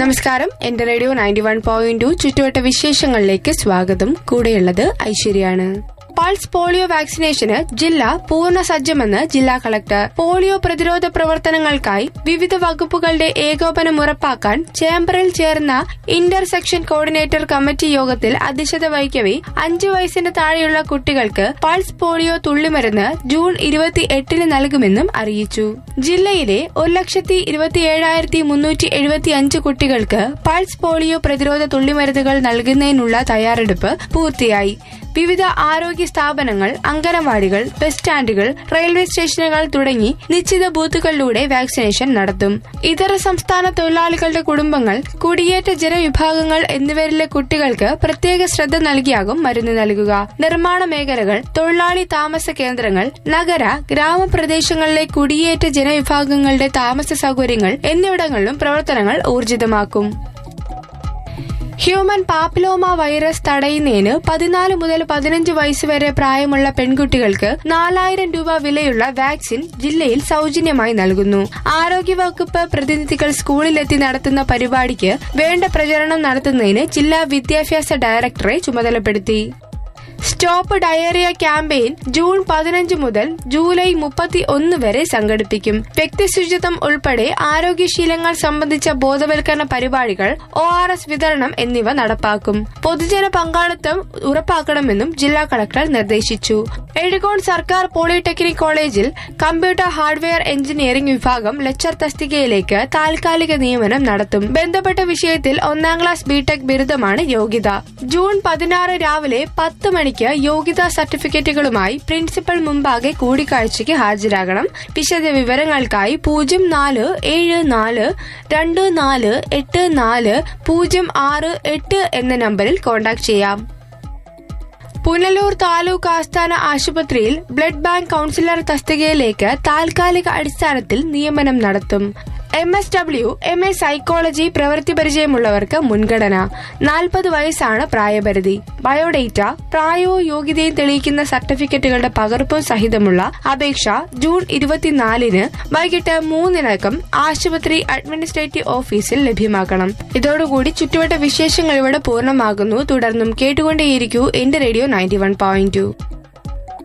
നമസ്കാരം എന്റെ radio ninety one point two ചുറ്റുവട്ട വിശേഷങ്ങളിലേക്ക് സ്വാഗതം കൂടെയുള്ളത് ഐശ്വര്യാണ് പൾസ് പോളിയോ വാക്സിനേഷന് ജില്ല പൂർണ്ണ സജ്ജമെന്ന് ജില്ലാ കളക്ടർ പോളിയോ പ്രതിരോധ പ്രവർത്തനങ്ങൾക്കായി വിവിധ വകുപ്പുകളുടെ ഏകോപനം ഉറപ്പാക്കാൻ ചേംബറിൽ ചേർന്ന ഇന്റർ സെക്ഷൻ കോർഡിനേറ്റർ കമ്മിറ്റി യോഗത്തിൽ അധ്യക്ഷത വഹിക്കവെ അഞ്ചു വയസ്സിന് താഴെയുള്ള കുട്ടികൾക്ക് പൾസ് പോളിയോ തുള്ളിമരുന്ന് ജൂൺ ഇരുപത്തി എട്ടിന് നൽകുമെന്നും അറിയിച്ചു ജില്ലയിലെ ഒരു ലക്ഷത്തി ഇരുപത്തിയേഴായിരത്തി മുന്നൂറ്റി എഴുപത്തി അഞ്ച് കുട്ടികൾക്ക് പൾസ് പോളിയോ പ്രതിരോധ തുള്ളിമരുന്നുകൾ നൽകുന്നതിനുള്ള തയ്യാറെടുപ്പ് പൂർത്തിയായി വിവിധ ആരോഗ്യ സ്ഥാപനങ്ങൾ അംഗനവാടികൾ ബസ് സ്റ്റാൻഡുകൾ റെയിൽവേ സ്റ്റേഷനുകൾ തുടങ്ങി നിശ്ചിത ബൂത്തുകളിലൂടെ വാക്സിനേഷൻ നടത്തും ഇതര സംസ്ഥാന തൊഴിലാളികളുടെ കുടുംബങ്ങൾ കുടിയേറ്റ ജനവിഭാഗങ്ങൾ എന്നിവരിലെ കുട്ടികൾക്ക് പ്രത്യേക ശ്രദ്ധ നൽകിയാകും മരുന്ന് നൽകുക നിർമ്മാണ മേഖലകൾ തൊഴിലാളി താമസ കേന്ദ്രങ്ങൾ നഗര ഗ്രാമപ്രദേശങ്ങളിലെ കുടിയേറ്റ ജനവിഭാഗങ്ങളുടെ താമസ സൗകര്യങ്ങൾ എന്നിവിടങ്ങളിലും പ്രവർത്തനങ്ങൾ ഊർജിതമാക്കും ഹ്യൂമൻ പാപ്പിലോമ വൈറസ് തടയുന്നതിന് പതിനാല് മുതൽ പതിനഞ്ച് വയസ്സ് വരെ പ്രായമുള്ള പെൺകുട്ടികൾക്ക് നാലായിരം രൂപ വിലയുള്ള വാക്സിൻ ജില്ലയിൽ സൗജന്യമായി നൽകുന്നു ആരോഗ്യവകുപ്പ് പ്രതിനിധികൾ സ്കൂളിലെത്തി നടത്തുന്ന പരിപാടിക്ക് വേണ്ട പ്രചരണം നടത്തുന്നതിന് ജില്ലാ വിദ്യാഭ്യാസ ഡയറക്ടറെ ചുമതലപ്പെടുത്തി സ്റ്റോപ്പ് ഡയറിയ ക്യാമ്പയിൻ ജൂൺ പതിനഞ്ച് മുതൽ ജൂലൈ മുപ്പത്തി ഒന്ന് വരെ സംഘടിപ്പിക്കും വ്യക്തി ശുചിത്വം ഉൾപ്പെടെ ആരോഗ്യശീലങ്ങൾ സംബന്ധിച്ച ബോധവൽക്കരണ പരിപാടികൾ ഒ ആർ എസ് വിതരണം എന്നിവ നടപ്പാക്കും പൊതുജന പങ്കാളിത്തം ഉറപ്പാക്കണമെന്നും ജില്ലാ കളക്ടർ നിർദ്ദേശിച്ചു എഴുകോൺ സർക്കാർ പോളിടെക്നിക് കോളേജിൽ കമ്പ്യൂട്ടർ ഹാർഡ്വെയർ എഞ്ചിനീയറിംഗ് വിഭാഗം ലെക്ചർ തസ്തികയിലേക്ക് താൽക്കാലിക നിയമനം നടത്തും ബന്ധപ്പെട്ട വിഷയത്തിൽ ഒന്നാം ക്ലാസ് ബിടെക് ബിരുദമാണ് യോഗ്യത ജൂൺ പതിനാറ് രാവിലെ പത്ത് മണിക്ക് യോഗ്യതാ സർട്ടിഫിക്കറ്റുകളുമായി പ്രിൻസിപ്പൽ മുമ്പാകെ കൂടിക്കാഴ്ചയ്ക്ക് ഹാജരാകണം വിശദ വിവരങ്ങൾക്കായി പൂജ്യം നാല് ഏഴ് നാല് രണ്ട് നാല് എട്ട് നാല് പൂജ്യം ആറ് എട്ട് എന്ന നമ്പറിൽ കോൺടാക്ട് ചെയ്യാം പുനലൂർ താലൂക്ക് ആസ്ഥാന ആശുപത്രിയിൽ ബ്ലഡ് ബാങ്ക് കൌൺസിലർ തസ്തികയിലേക്ക് താൽക്കാലിക അടിസ്ഥാനത്തിൽ നിയമനം നടത്തും M S W M A psychology പ്രവൃത്തി പരിചയമുള്ളവർക്ക് മുൻഗണന നാൽപ്പത് വയസ്സാണ് പ്രായപരിധി ബയോഡേറ്റ പ്രായവും യോഗ്യതയും തെളിയിക്കുന്ന സർട്ടിഫിക്കറ്റുകളുടെ പകർപ്പും സഹിതമുള്ള അപേക്ഷ ജൂൺ ഇരുപത്തിനാലിന് വൈകിട്ട് മൂന്നിനകം ആശുപത്രി അഡ്മിനിസ്ട്രേറ്റീവ് ഓഫീസിൽ ലഭ്യമാക്കണം ഇതോടുകൂടി ചുറ്റുവട്ട വിശേഷങ്ങൾ ഇവിടെ പൂർണ്ണമാകുന്നു തുടർന്നും കേട്ടുകൊണ്ടേയിരിക്കൂ എന്റെ radio ninety one point to